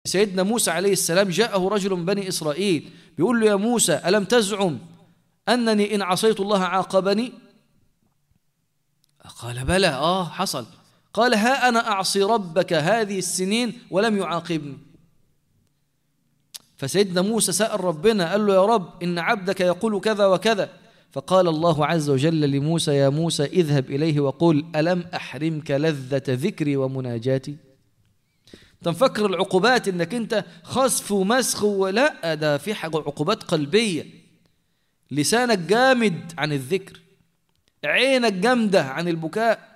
سيدنا موسى عليه السلام جاءه رجل من بني إسرائيل بيقول له يا موسى ألم تزعم أنني إن عصيت الله عاقبني قال بلى آه حصل قال ها أنا أعصي ربك هذه السنين ولم يعاقبني فسيدنا موسى سأل ربنا قال له يا رب إن عبدك يقول كذا وكذا فقال الله عز وجل لموسى يا موسى اذهب إليه وقل ألم أحرمك لذة ذكري ومناجاتي تنفكر العقوبات انك انت خسف ومسخ ولا ده في حاجة عقوبات قلبية لسانك جامد عن الذكر عينك جامدة عن البكاء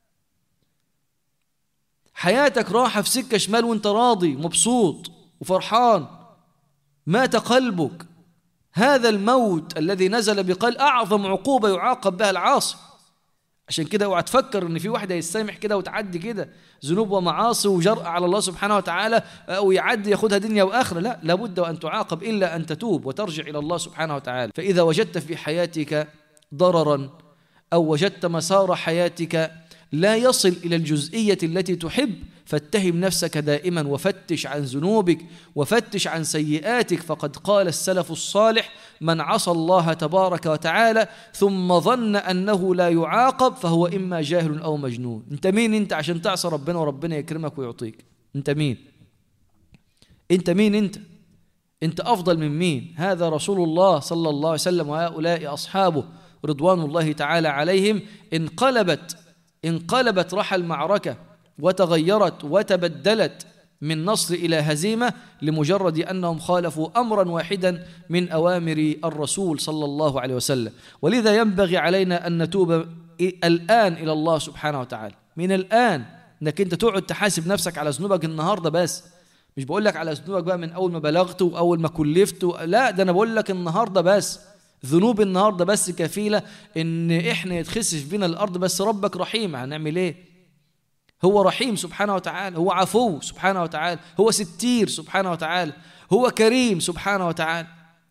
حياتك راحة في سكة شمال وانت راضي مبسوط وفرحان مات قلبك هذا الموت الذي نزل بقلب أعظم عقوبة يعاقب بها العاصي عشان كده اوعى تفكر ان في واحد هيسامح كده وتعدي كده ذنوب ومعاصي وجرأة على الله سبحانه وتعالى ويعدي ياخدها دنيا واخره لا لابد وان تعاقب الا ان تتوب وترجع الى الله سبحانه وتعالى فاذا وجدت في حياتك ضررا او وجدت مسار حياتك لا يصل الى الجزئيه التي تحب فاتهم نفسك دائما وفتش عن ذنوبك وفتش عن سيئاتك فقد قال السلف الصالح من عصى الله تبارك وتعالى ثم ظن انه لا يعاقب فهو اما جاهل او مجنون انت مين انت عشان تعصى ربنا وربنا يكرمك ويعطيك انت مين انت مين انت انت افضل من مين هذا رسول الله صلى الله عليه وسلم وهؤلاء اصحابه رضوان الله تعالى عليهم انقلبت انقلبت رحى المعركه وتغيرت وتبدلت من نصر الى هزيمه لمجرد انهم خالفوا امرا واحدا من اوامر الرسول صلى الله عليه وسلم ولذا ينبغي علينا ان نتوب الان الى الله سبحانه وتعالى من الان انك انت تقعد تحاسب نفسك على ذنوبك النهارده بس مش بقول لك على ذنوبك بقى من اول ما بلغت واول ما كلفت لا ده انا بقول لك النهارده بس ذنوب النهارده بس كفيله ان احنا يتخسف بينا الارض بس ربك رحيم هنعمل ايه هو رحيم سبحانه وتعالى هو عفو سبحانه وتعالى هو ستير سبحانه وتعالى هو كريم سبحانه وتعالى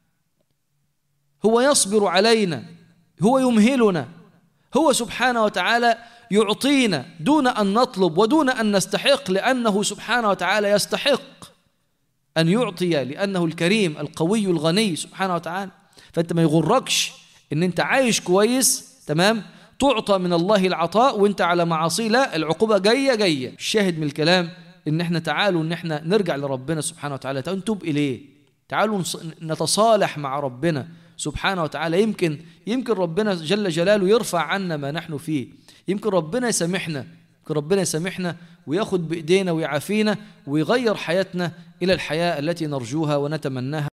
هو يصبر علينا هو يمهلنا هو سبحانه وتعالى يعطينا دون ان نطلب ودون ان نستحق لانه سبحانه وتعالى يستحق ان يعطي لانه الكريم القوي الغني سبحانه وتعالى فانت ما يغركش ان انت عايش كويس تمام تعطى من الله العطاء وانت على معاصي لا العقوبة جاية جاية الشاهد من الكلام ان احنا تعالوا ان احنا نرجع لربنا سبحانه وتعالى نتوب اليه تعالوا نتصالح مع ربنا سبحانه وتعالى يمكن يمكن ربنا جل جلاله يرفع عنا ما نحن فيه يمكن ربنا يسامحنا يمكن ربنا يسامحنا وياخد بايدينا ويعافينا ويغير حياتنا الى الحياه التي نرجوها ونتمناها